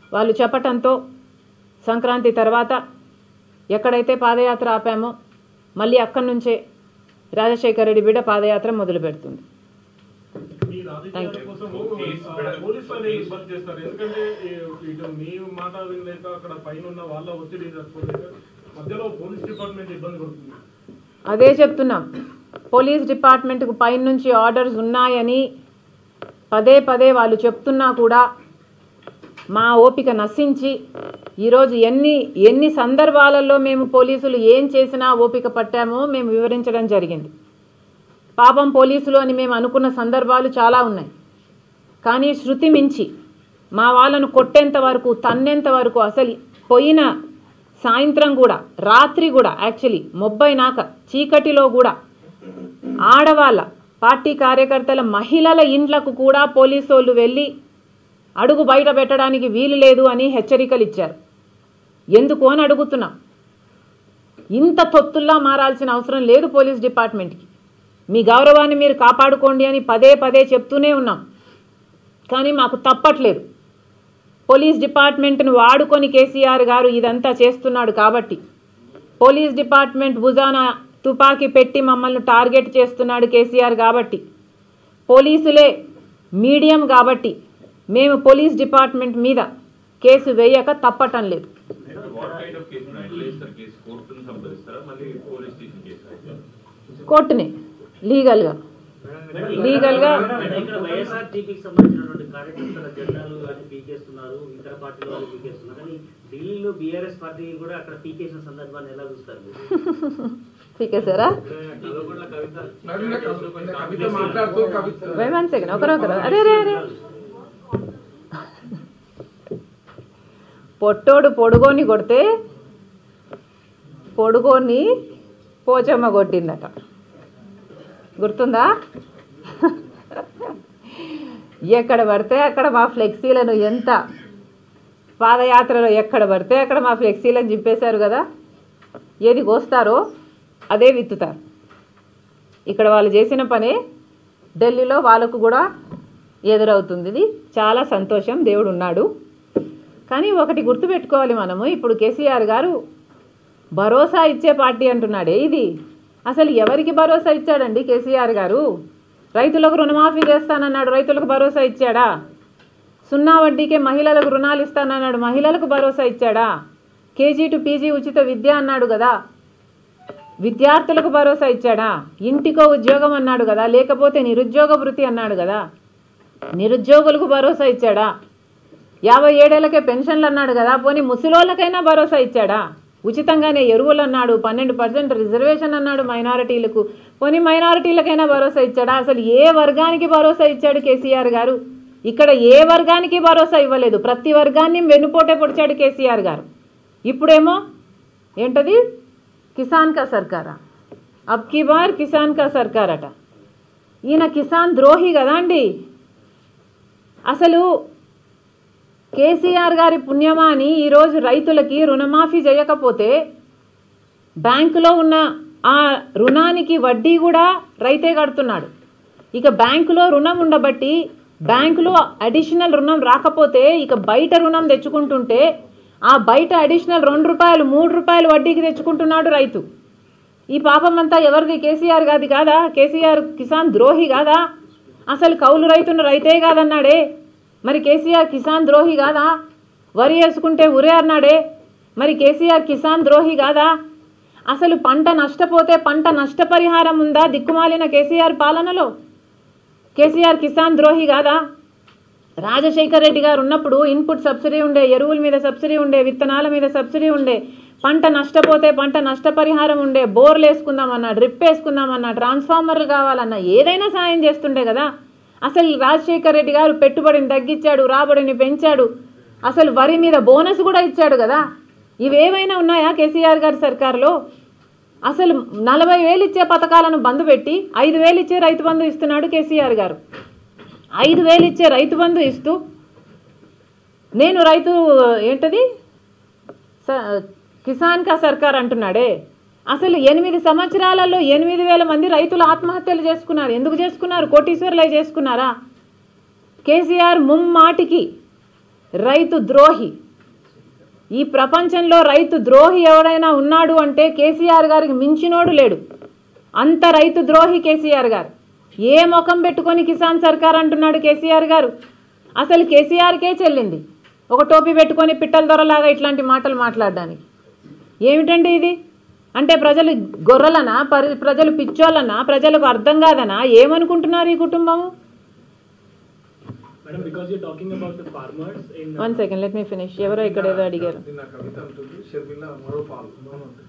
వాళ్ళు చెప్పటంతో సంక్రాంతి తర్వాత ఎక్కడైతే పాదయాత్ర ఆపామో మళ్ళీ అక్కడి నుంచే రాజశేఖర రెడ్డి బిడ్డ పాదయాత్ర మొదలు పెడుతుంది మీ రాజకీయాల కోసం పోలీసు వాళ్ళని ఇబ్బంది చేస్తారు ఎందుకంటే ఈ- ఇటు మీ మాట వినలేక అక్కడ పైన ఉన్న వాళ్ళ ఒత్తిడి తట్టుకోలేక మధ్యలో పోలీస్ డిపార్ట్మెంట్ ఇబ్బంది పడుతుంది అదే చెప్తున్నాం పోలీస్ డిపార్ట్మెంట్కు పైనుంచి ఆర్డర్స్ ఉన్నాయని పదే పదే వాళ్ళు చెప్తున్నా కూడా మా ఓపిక నశించి ఈరోజు ఎన్ని ఎన్ని సందర్భాలలో మేము పోలీసులు ఏం చేసినా ఓపిక పట్టామో మేము వివరించడం జరిగింది పాపం పోలీసులు అని మేము అనుకున్న సందర్భాలు చాలా ఉన్నాయి కానీ శృతి మించి మా వాళ్ళను కొట్టేంత వరకు తన్నేంత వరకు అసలు పోయిన సాయంత్రం కూడా రాత్రి కూడా యాక్చువల్లీ మొబ్బైనాక చీకటిలో కూడా ఆడవాళ్ళ పార్టీ కార్యకర్తల మహిళల ఇండ్లకు కూడా పోలీసు వాళ్ళు వెళ్ళి అడుగు బయట పెట్టడానికి వీలు లేదు అని హెచ్చరికలు ఇచ్చారు ఎందుకు అని అడుగుతున్నాం ఇంత తొత్తుల్లా మారాల్సిన అవసరం లేదు పోలీస్ డిపార్ట్మెంట్కి మీ గౌరవాన్ని మీరు కాపాడుకోండి అని పదే పదే చెప్తూనే ఉన్నాం కానీ మాకు తప్పట్లేదు పోలీస్ డిపార్ట్మెంట్ను వాడుకొని కేసీఆర్ గారు ఇదంతా చేస్తున్నాడు కాబట్టి పోలీస్ డిపార్ట్మెంట్ భుజాన తుపాకీ పెట్టి మమ్మల్ని టార్గెట్ చేస్తున్నాడు కేసీఆర్ కాబట్టి పోలీసులే మీడియం కాబట్టి మేము పోలీస్ డిపార్ట్మెంట్ మీద కేసు వేయక తప్పటం లేదు వాట్ కైండ్ ఆఫ్ కేసు ఎట్లా చేస్తారు కేసు కోర్టును సంప్రదిస్తారా మళ్ళీ పోలీస్ స్టేషన్ కేసు కోర్టునే లీగల్గా లీగల్గా ఇక్కడ వైఎస్ఆర్ టీపీకి సంబంధించినటువంటి కార్యకర్తల జెండాలు అని పీకేస్తున్నారు ఇతర పార్టీల వాళ్ళు పీకేస్తున్నారు కానీ ఢిల్లీలో బీఆర్ఎస్ పార్టీ కూడా అక్కడ పీకేసిన సందర్భాన్ని ఎలా చూస్తారు మీరు? పీకేశారా నల్లగొండల కవిత కవిత మాట్లాడుతూ కవిత వన్ సెకండ్ ఒకరొకరు అరే అరే అరే పొట్టోడు పొడుగోని కొడితే పొడుగోని పోచమ్మ కొట్టిందట గుర్తుందా ఎక్కడ పడితే అక్కడ మా ఫ్లెక్సీలను ఎంత పాదయాత్రలో ఎక్కడ పడితే అక్కడ మా ఫ్లెక్సీలను చింపేశారు కదా ఏది కోస్తారో అదే విత్తుతారు ఇక్కడ వాళ్ళు చేసిన పనే ఢిల్లీలో వాళ్ళకు కూడా ఎదురవుతుంది ఇది చాలా సంతోషం దేవుడు ఉన్నాడు కానీ ఒకటి గుర్తుపెట్టుకోవాలి మనము ఇప్పుడు కేసీఆర్ గారు భరోసా ఇచ్చే పార్టీ అంటున్నాడే ఇది అసలు ఎవరికి భరోసా ఇచ్చాడండి కేసీఆర్ గారు రైతులకు రుణమాఫీ చేస్తానన్నాడు రైతులకు భరోసా ఇచ్చాడా సున్నా వడ్డీకే మహిళలకు రుణాలు ఇస్తానన్నాడు మహిళలకు భరోసా ఇచ్చాడా కేజీ టు పీజీ ఉచిత విద్య అన్నాడు కదా విద్యార్థులకు భరోసా ఇచ్చాడా ఇంటికో ఉద్యోగం అన్నాడు కదా లేకపోతే నిరుద్యోగ వృత్తి అన్నాడు కదా నిరుద్యోగులకు భరోసా ఇచ్చాడా యాభై ఏడేళ్లకే పెన్షన్లు అన్నాడు కదా పోనీ ముసలోళ్ళకైనా భరోసా ఇచ్చాడా ఉచితంగానే ఎరువులు అన్నాడు పన్నెండు పర్సెంట్ రిజర్వేషన్ అన్నాడు మైనారిటీలకు పోనీ మైనారిటీలకైనా భరోసా ఇచ్చాడా అసలు ఏ వర్గానికి భరోసా ఇచ్చాడు కేసీఆర్ గారు ఇక్కడ ఏ వర్గానికి భరోసా ఇవ్వలేదు ప్రతి వర్గాన్ని వెన్నుపోటే పొడిచాడు కేసీఆర్ గారు ఇప్పుడేమో ఏంటది కిసాన్ కా సర్కారా అబ్ కీ బార్ కిసాన్ కా సర్కార్ అట ఈయన కిసాన్ ద్రోహి కదా అండి అసలు కేసీఆర్ గారి పుణ్యమా అని ఈరోజు రైతులకి రుణమాఫీ చేయకపోతే బ్యాంకులో ఉన్న ఆ రుణానికి వడ్డీ కూడా రైతే కడుతున్నాడు ఇక బ్యాంకులో రుణం ఉండబట్టి బ్యాంకులో అడిషనల్ రుణం రాకపోతే ఇక బయట రుణం తెచ్చుకుంటుంటే ఆ బయట అడిషనల్ రెండు రూపాయలు మూడు రూపాయలు వడ్డీకి తెచ్చుకుంటున్నాడు రైతు ఈ పాపం అంతా ఎవరిది కేసీఆర్ గాది కాదా కేసీఆర్ కిసాన్ ద్రోహి కాదా అసలు కౌలు రైతును రైతే కాదన్నాడే మరి కేసీఆర్ కిసాన్ ద్రోహి కాదా వరి వేసుకుంటే ఉరే అన్నాడే మరి కేసీఆర్ కిసాన్ ద్రోహి కాదా అసలు పంట నష్టపోతే పంట నష్టపరిహారం ఉందా దిక్కుమాలిన కేసీఆర్ పాలనలో కేసీఆర్ కిసాన్ ద్రోహి కాదా రాజశేఖర్ రెడ్డి గారు ఉన్నప్పుడు ఇన్పుట్ సబ్సిడీ ఉండే ఎరువుల మీద సబ్సిడీ ఉండే విత్తనాల మీద సబ్సిడీ ఉండే పంట నష్టపోతే పంట నష్టపరిహారం ఉండే బోర్లు వేసుకుందామన్నా డ్రిప్ వేసుకుందామన్నా ట్రాన్స్ఫార్మర్లు కావాలన్నా ఏదైనా సాయం చేస్తుండే కదా అసలు రాజశేఖర్ రెడ్డి గారు పెట్టుబడిని తగ్గించాడు రాబడిని పెంచాడు అసలు వరి మీద బోనస్ కూడా ఇచ్చాడు కదా ఇవేమైనా ఉన్నాయా కేసీఆర్ గారి సర్కారులో అసలు నలభై వేలు ఇచ్చే పథకాలను బంద్ పెట్టి ఐదు వేలు ఇచ్చే రైతు బంధు ఇస్తున్నాడు కేసీఆర్ గారు ఐదు వేలు ఇచ్చే రైతు బంధు ఇస్తూ నేను రైతు ఏంటది స- కిసాన్ కా సర్కార్ అంటున్నాడే అసలు ఎనిమిది సంవత్సరాలలో ఎనిమిది వేల మంది రైతులు ఆత్మహత్యలు చేసుకున్నారు ఎందుకు చేసుకున్నారు కోటీశ్వర్లే చేసుకున్నారా కేసీఆర్ ముమ్మాటికి రైతు ద్రోహి ఈ ప్రపంచంలో రైతు ద్రోహి ఎవరైనా ఉన్నాడు అంటే కేసీఆర్ గారికి మించినోడు లేడు అంత రైతు ద్రోహి కేసీఆర్ గారు ఏ ముఖం పెట్టుకొని కిసాన్ సర్కార్ అంటున్నాడు కేసీఆర్ గారు అసలు కేసీఆర్కే చెల్లింది ఒక టోపీ పెట్టుకొని పిట్టల దొరలాగా ఇట్లాంటి మాటలు మాట్లాడడానికి ఏమిటండి ఇది అంటే ప్రజలు గొర్రెలనా పరి ప్రజలు పిచ్చోళ్ళనా ప్రజలకు అర్థం కాదనా ఏమనుకుంటున్నారు ఈ కుటుంబం Madam, because you're talking about the farmers in. One second let me finish ఎవరో ఇక్కడ ఏదో అడిగారు నిన్న కవిత అంటుంది షర్మిల మరో పాలు